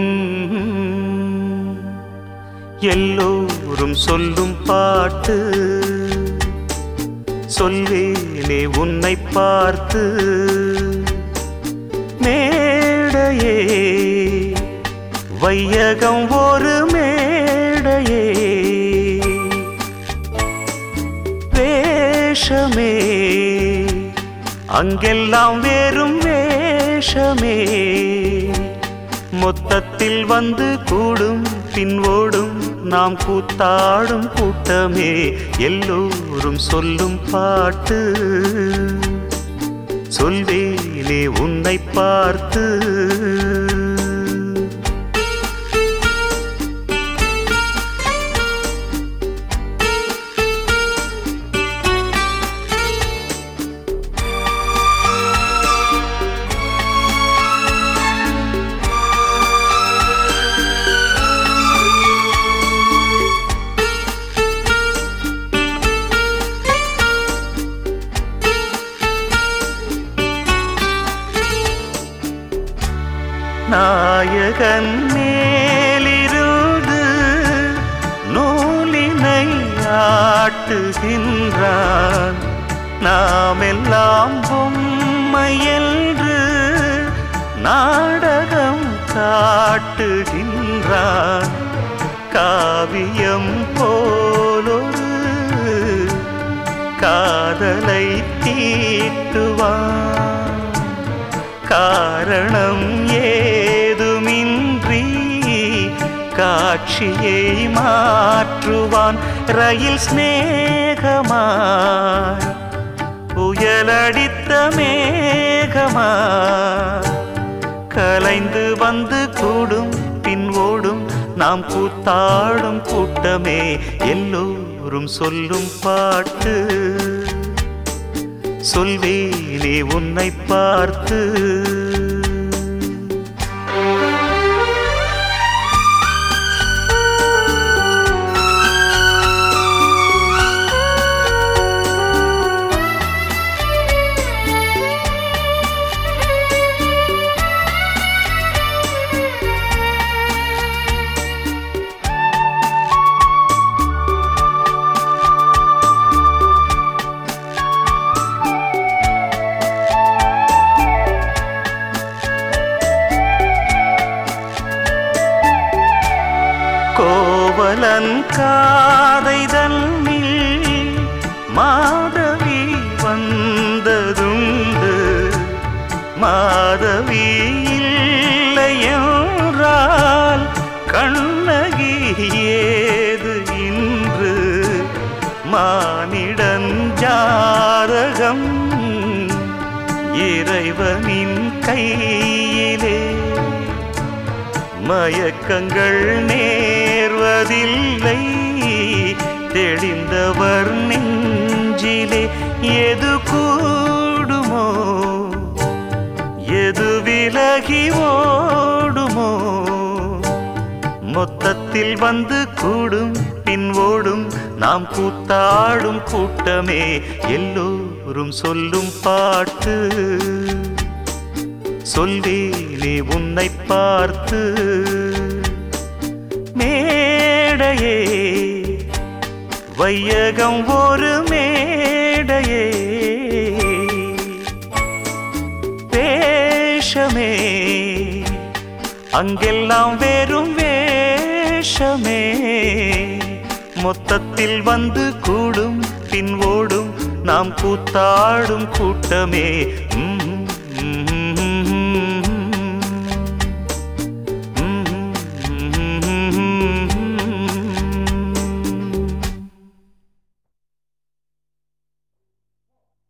உம், எல்லோரும் சொல்லும் பாட்டு சொல்வேனே உன்னை பார்த்து மேடையே வையகம் ஒரு மேடையே வேஷமே அங்கெல்லாம் வேறும் வேஷமே மொத்தத்தில் வந்து கூடும் பின்வோடும் நாம் கூத்தாடும் கூட்டமே எல்லோரும் சொல்லும் பாட்டு சொல்வேனே உன்னை பார்த்து நாயகன் மேலிருந்து நூலினை ஆட்டுகின்றான் நாமெல்லாம் பொம்மையென்று நாடகம் காட்டுகின்றான் காவியம் போலொரு காதலை தீட்டுவான் காரணம் ஏதுமின்றி காட்சியை மாற்றுவான் ரயில் சிநேகமாய் புயலடித்த மேகமாய் கலைந்து வந்து கூடும் பின் ஓடும் நாம் கூத்தாடும் கூட்டமே எல்லோரும் சொல்லும் பாட்டு சொல்வேனே உன்னை பார்த்து கோவலன் காதை தன்னில் மாதவி வந்ததுண்டு மாதவி இல்லையென்றால் கண்ணகி ஏது இன்று மானிடன் ஜாதகம் இறைவனின் கையிலே மயக்கங்கள் நேர்வதில்லை தெளிந்தவர் நெஞ்சிலே எது கூடுமோ எது விலகி ஓடுமோ மொத்தத்தில் வந்து கூடும் பின் ஓடும் நாம் கூத்தாடும் கூட்டமே எல்லோரும் சொல்லும் பாட்டு சொல்வேனே உன்னை பார்த்து மேடையே வையகம் ஒரு மேடையே வேஷமே அங்கெல்லாம் வெறும் வேஷமே மொத்தத்தில் வந்து கூடும் பின் ஓடும் நாம் கூத்தாடும் கூட்டமே உம்